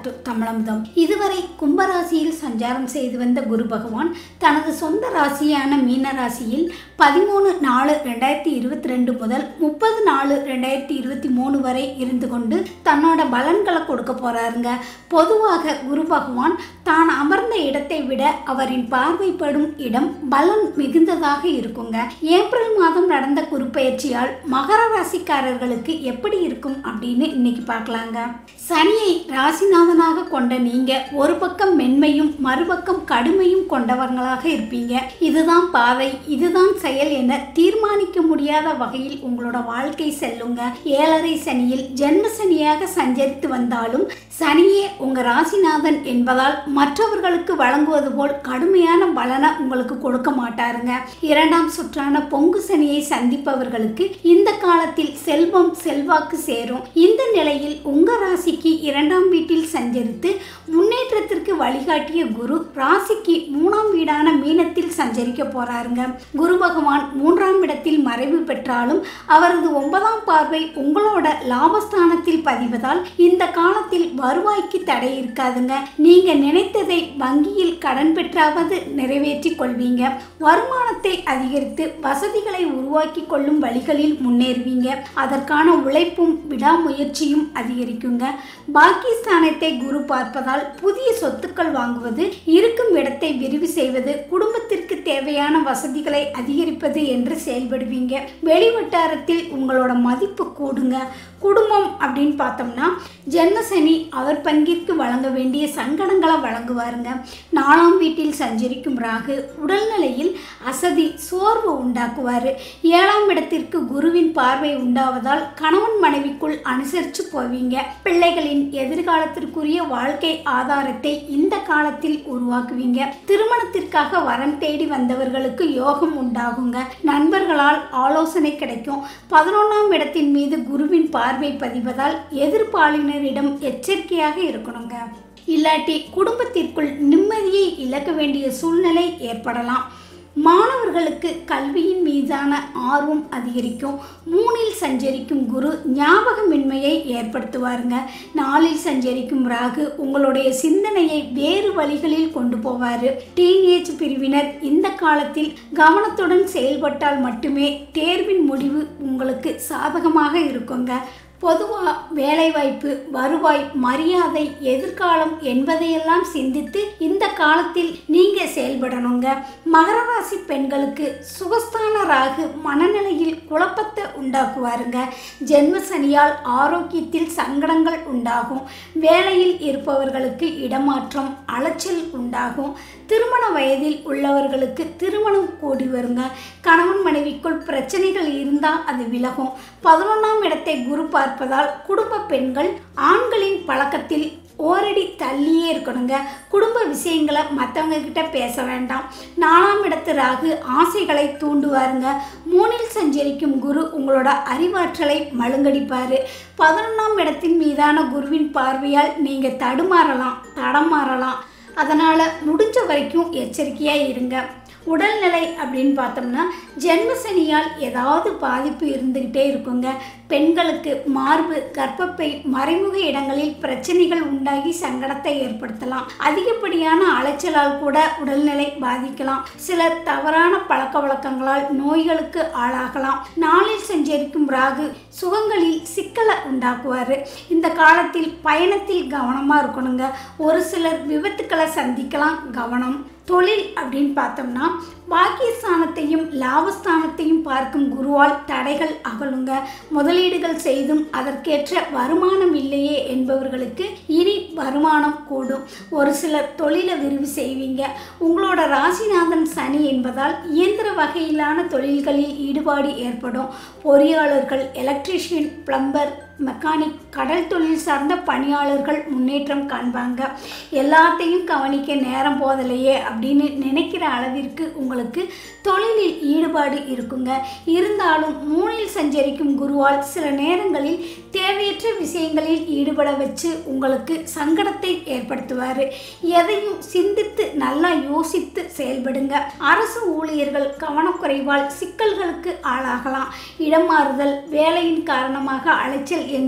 to தமிழமுதம் இதுவரை கும்பராசியில் சஞ்சாரம் செய்து வந்த குரு பகவான் தனது சொந்த ராசியான மீன ராசியில் பதிமூணு நாலு ரெண்டாயிரத்தி இருபத்தி ரெண்டு முதல் முப்பது நாலு ரெண்டாயிரத்தி இருபத்தி மூணு வரை இருந்து கொண்டு தன்னோட பலன்களை கொடுக்க போறாருங்க பொதுவாக குரு பகவான் தான் அமர்ந்த இடத்தை விட அவரின் பார்வைப்படும் இடம் பலன் மிகுந்ததாக இருக்குங்க ஏப்ரல் மாதம் நடந்த குரு பயிற்சியால் மகர ராசிக்காரர்களுக்கு எப்படி இருக்கும் அப்படின்னு இன்னைக்கு பார்க்கலாங்க சனியை ராசிநாதனாக கொண்ட நீங்க ஒரு பக்கம் மென்மையும் மறுபக்கம் கடுமையும் கொண்டவர்களாக இருப்பீங்க இதுதான் பாதை இதுதான் செயல் என தீர்மானிக்க முடியாத வகையில் உங்களோட வாழ்க்கை செல்லுங்க ஏழரை சனியில் ஜென்ம சனியாக சஞ்சரித்து வந்தாலும் சனியே உங்க ராசிநாதன் என்பதால் மற்றவர்களுக்கு வழங்குவது போல் கடுமையான பலனை உங்களுக்கு கொடுக்க மாட்டாருங்க இரண்டாம் சுற்றான பொங்கு சனியை சந்திப்பவர்களுக்கு இந்த காலத்தில் செல்வம் செல்வாக்கு சேரும் இந்த நிலையில் உங்க ராசிக்கு இரண்டாம் வீட்டில் சஞ்சரித்து முன்னேற்றத்திற்கு வழிகாட்டிய குரு ராசிக்கு மூணாம் வீடான மீனத்தில் சஞ்சரிக்க போறாருங்க குரு பகவான் மூன்றாம் இடத்தில் மறைவு பெற்றாலும் அவரது ஒன்பதாம் பார்வை உங்களோட லாபஸ்தானத்தில் பதிவதால் இந்த காலத்தில் வருவாய்க்கு தடை இருக்காதுங்க நீங்க நினைத்ததை வங்கியில் கடன் பெற்றாவது நிறைவேற்றி கொள்வீங்க வருமானத்தை அதிகரித்து வசதிகளை உருவாக்கி கொள்ளும் வழிகளில் முன்னேறுவீங்க அதற்கான உழைப்பும் விடாமுயற்சியும் அதிகரிக்குங்க பாக்கிஸ்தானத்தை குரு பார்ப்பதால் புதிய சொத்துக்கள் வாங்குவது இருக்கும் இடத்தை விரிவு செய்வது குடும்பத்திற்கு தேவையான வசதிகளை அதிகரிப்பது என்று செயல்படுவீங்க வெளி வட்டாரத்தில் உங்களோட மதிப்பு கூடுங்க குடும்பம் அப்படின்னு பார்த்தோம்னா ஜென்மசனி அவர் பங்கிற்கு வழங்க வேண்டிய சங்கடங்களை வழங்குவாருங்க நாலாம் வீட்டில் சஞ்சரிக்கும் ராகு உடல்நிலையில் அசதி சோர்வு உண்டாக்குவார் ஏழாம் இடத்திற்கு குருவின் பார்வை உண்டாவதால் கணவன் மனைவிக்குள் அனுசரித்து போவீங்க பிள்ளைகளின் எதிர்காலத்திற்குரிய வாழ்க்கை ஆதாரத்தை இந்த காலத்தில் உருவாக்குவீங்க திருமணத்திற்காக வரம் தேடி வந்தவர்களுக்கு யோகம் உண்டாகுங்க நண்பர்களால் ஆலோசனை கிடைக்கும் பதினொன்றாம் இடத்தின் மீது குருவின் பார்வை பதிவதால் எதிர்ப்பாளினரிடம் எச்சரிக்கையாக இருக்கணுங்க இல்லாட்டி குடும்பத்திற்குள் நிம்மதியை இழக்க வேண்டிய சூழ்நிலை ஏற்படலாம் மாணவர்களுக்கு கல்வியின் மீதான ஆர்வம் அதிகரிக்கும் மூணில் சஞ்சரிக்கும் குரு ஞாபகமின்மையை ஏற்படுத்துவாருங்க நாளில் சஞ்சரிக்கும் ராகு உங்களுடைய சிந்தனையை வேறு வழிகளில் கொண்டு போவார் டீனேஜ் பிரிவினர் இந்த காலத்தில் கவனத்துடன் செயல்பட்டால் மட்டுமே தேர்வின் முடிவு உங்களுக்கு சாதகமாக இருக்குங்க பொதுவாக வேலைவாய்ப்பு வருவாய் மரியாதை எதிர்காலம் என்பதையெல்லாம் சிந்தித்து இந்த காலத்தில் நீங்கள் செயல்படணுங்க மகர ராசி பெண்களுக்கு சுகஸ்தான ராகு மனநிலையில் குழப்பத்தை உண்டாக்குவாருங்க ஜென்ம சனியால் ஆரோக்கியத்தில் சங்கடங்கள் உண்டாகும் வேலையில் இருப்பவர்களுக்கு இடமாற்றம் அலைச்சல் உண்டாகும் திருமண வயதில் உள்ளவர்களுக்கு திருமணம் கூடி வருங்க கணவன் மனைவிக்குள் பிரச்சனைகள் இருந்தால் அது விலகும் பதினொன்றாம் இடத்தை குரு பார்ப்பதால் குடும்ப பெண்கள் ஆண்களின் பழக்கத்தில் ஓரடி தள்ளியே இருக்கணுங்க குடும்ப விஷயங்களை மற்றவங்க கிட்ட பேச வேண்டாம் நாலாம் இடத்து ராகு ஆசைகளை தூண்டுவாருங்க மூணில் சஞ்சரிக்கும் குரு உங்களோட அறிவாற்றலை மழுங்கடிப்பார் பதினொன்றாம் இடத்தின் மீதான குருவின் பார்வையால் நீங்கள் தடுமாறலாம் தடம் மாறலாம் அதனால் முடிஞ்ச வரைக்கும் எச்சரிக்கையாக இருங்க உடல்நிலை அப்படின்னு பார்த்தோம்னா ஜென்மசனியால் ஏதாவது பாதிப்பு இருந்துக்கிட்டே இருக்குங்க பெண்களுக்கு மார்பு கர்ப்பப்பை மறைமுக இடங்களில் பிரச்சனைகள் உண்டாகி சங்கடத்தை ஏற்படுத்தலாம் அதிகப்படியான அலைச்சலால் கூட உடல்நிலை பாதிக்கலாம் சில தவறான பழக்க வழக்கங்களால் நோய்களுக்கு ஆளாகலாம் நாளில் சஞ்சரிக்கும் ராகு சுகங்களில் சிக்கலை உண்டாக்குவார் இந்த காலத்தில் பயணத்தில் கவனமாக இருக்கணுங்க ஒரு சிலர் விபத்துக்களை சந்திக்கலாம் கவனம் தொழில் அப்படின்னு பார்த்தோம்னா பாக்கியஸ்தானத்தையும் லாபஸ்தானத்தையும் பார்க்கும் குருவால் தடைகள் அகலுங்க முதலீடுகள் செய்தும் அதற்கேற்ற வருமானம் இல்லையே என்பவர்களுக்கு இனி வருமானம் கூடும் ஒரு சிலர் தொழிலை விரிவு செய்வீங்க உங்களோட ராசிநாதன் சனி என்பதால் இயந்திர வகையிலான தொழில்களில் ஈடுபாடு ஏற்படும் பொறியாளர்கள் எலக்ட்ரீஷியன் பிளம்பர் மெக்கானிக் கடல் தொழில் சார்ந்த பணியாளர்கள் முன்னேற்றம் காண்பாங்க எல்லாத்தையும் கவனிக்க நேரம் போதலையே அப்படின்னு நினைக்கிற அளவிற்கு உங்களுக்கு தொழிலில் ஈடுபாடு இருக்குங்க இருந்தாலும் மூணில் சஞ்சரிக்கும் குருவால் சில நேரங்களில் தேவையற்ற விஷயங்களில் ஈடுபட வச்சு உங்களுக்கு சங்கடத்தை ஏற்படுத்துவார் எதையும் சிந்தித்து நல்லா யோசித்து செயல்படுங்க அரசு ஊழியர்கள் கவனக்குறைவால் சிக்கல்களுக்கு ஆளாகலாம் இடம் மாறுதல் வேலையின் காரணமாக அலைச்சல் என்று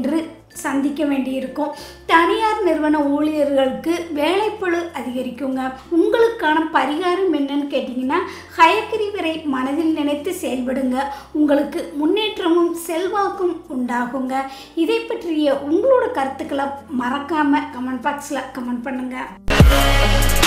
சந்திக்க வேண்டியிருக்கும் தனியார் நிறுவன ஊழியர்களுக்கு வேலைப்பளு அதிகரிக்குங்க உங்களுக்கான பரிகாரம் என்னன்னு கேட்டிங்கன்னா ஹயக்கிரிவரை மனதில் நினைத்து செயல்படுங்க உங்களுக்கு முன்னேற்றமும் செல்வாக்கும் உண்டாகுங்க இதை பற்றிய உங்களோட கருத்துக்களை மறக்காமல் கமெண்ட் பாக்ஸில் கமெண்ட் பண்ணுங்கள்